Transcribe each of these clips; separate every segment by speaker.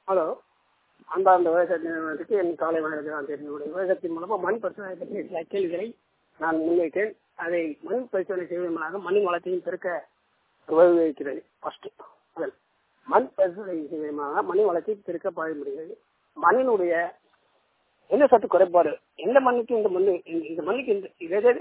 Speaker 1: hello அன்பார்ந்த விவசாய நிறுவனத்துக்கு என் காலை வணக்கத்தை நான் தெரிந்து விவசாயத்தின் மூலமாக மண் பரிசோதனை பற்றிய சில கேள்விகளை நான் முன்வைத்தேன் அதை மண் பரிசோதனை செய்வதன் மூலமாக மண்ணின் வளத்தையும் பெருக்க வழிவகுக்கிறது ஃபர்ஸ்ட் முதல் மண் பரிசோதனை செய்வதன் மூலமாக மண்ணின் வளத்தை பெருக்க பாய முடிகிறது மண்ணினுடைய என்ன சத்து குறைபாடு எந்த மண்ணுக்கு இந்த மண்ணு இந்த- இந்த மண்ணுக்கு இந்த இதே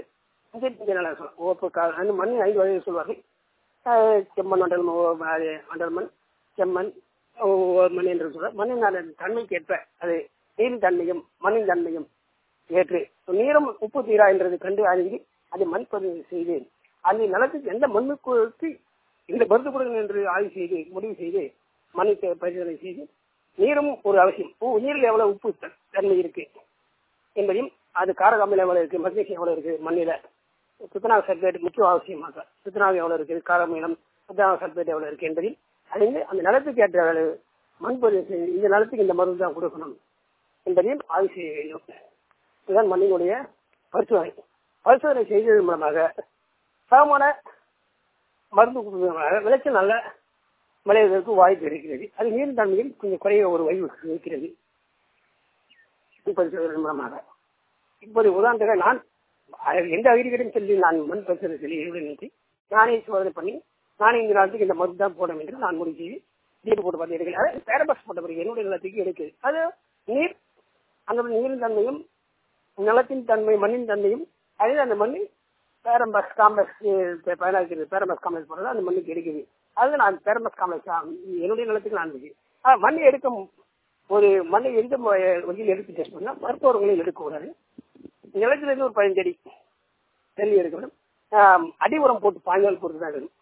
Speaker 1: அந்த மண்ணின் ஐந்து வகையை சொல்வார்கள் அஹ் செம்மண் மண்டல் ம- அது மண்டல் மண் செம்மண் ஒவ்வொரு மண் என்று சொல்ற மண்ணின் அந்த தன்மைக்கு ஏற்ப அது நீரின் தன்மையும் மண்ணின் தன்மையும் ஏற்று நீரும் உப்பு தீரா என்றது கண்டு அறிந்து அதை மண் பதிவு செய்து அந்த நிலத்துக்கு எந்த மண்ணுக்கு இந்த மருந்து கொடுங்க என்று ஆய்வு செய்து முடிவு செய்து மண்ணை ப- பரிசோதனை செய்து நீரும் ஒரு அவசியம் உ- நீரில் எவ்வளவு உப்பு த- தன்மை இருக்கு என்பதையும் அது காரக அமிலம் எவ்வளவு இருக்கு மக்னீசியம் எவ்வளவு இருக்கு மண்ணில சுத்தநாக சல்பேட் முக்கிய அவசியமாக சுத்தநாக எவ்வளவு இருக்கு காரமீனம் சுத்தநாக சல்பேட் எவ்வளவு இருக்கு என்பதையும் அறிந்து அந்த நிலத்துக்கு ஏற்ற அளவு மண் பதிவு செய்து இந்த நிலத்துக்கு இந்த மருந்து தான் கொடுக்கணும் என்பதையும் ஆய்வு செய்ய வேண்டும் இதுதான் மண்ணினுடைய பரிசோதனை பரிசோதனை செய்ததன் மூலமாக சமமான மருந்து கொடுப்பதன் விளைச்சல் நல்ல விளைவதற்கு வாய்ப்பு இருக்கிறது அது நீர் தன்மையில் கொஞ்சம் குறைய ஒரு வழி இருக்கிறது பரிசோதனை மூலமாக இப்போது உதாரணத்துக்கு நான் அஹ், எந்த அறிவியலும் சொல்லி நான் மண் பரிசோதனை சொல்லி எழுத நினைத்து நானே சோதனை பண்ணி நானே இந்த நாளுக்கு இந்த மருந்து தான் போடணும் என்று நான் முடிவு செய்து தீர்ப்பு போட்டு பார்த்து எடுக்கல அது பேரபக்ஸ் போட்ட பிறகு என்னுடைய நிலத்துக்கு எடுக்குது அது நீர் அந்த நீரின் தன்மையும் நிலத்தின் தன்மை மண்ணின் தன்மையும் அதே அந்த மண்ணில் பேரம்பஸ் காம்ப்ளெக்ஸ் பயனாக்கிறது பேரம்பஸ் காம்ப்ளெக்ஸ் போடுறது அந்த மண்ணுக்கு எடுக்குது அது நான் பேரம்பஸ் காம்ப்ளெக்ஸ் என்னுடைய நிலத்துக்கு நான் இருக்கு ஆஹ் மண் எடுக்கும் ஒரு மண்ணை எந்த ம- வகையில் எடுத்து டெஸ்ட் பண்ணா மருத்துவ வகையில் எடுக்கக்கூடாது நிலத்துல இருந்து ஒரு பதினஞ்சு அடி தள்ளி எடுக்கணும் ஆஹ் அடி உரம் போட்டு பாய்ந்தால் பொறுத்து தான் எடுக்கணும்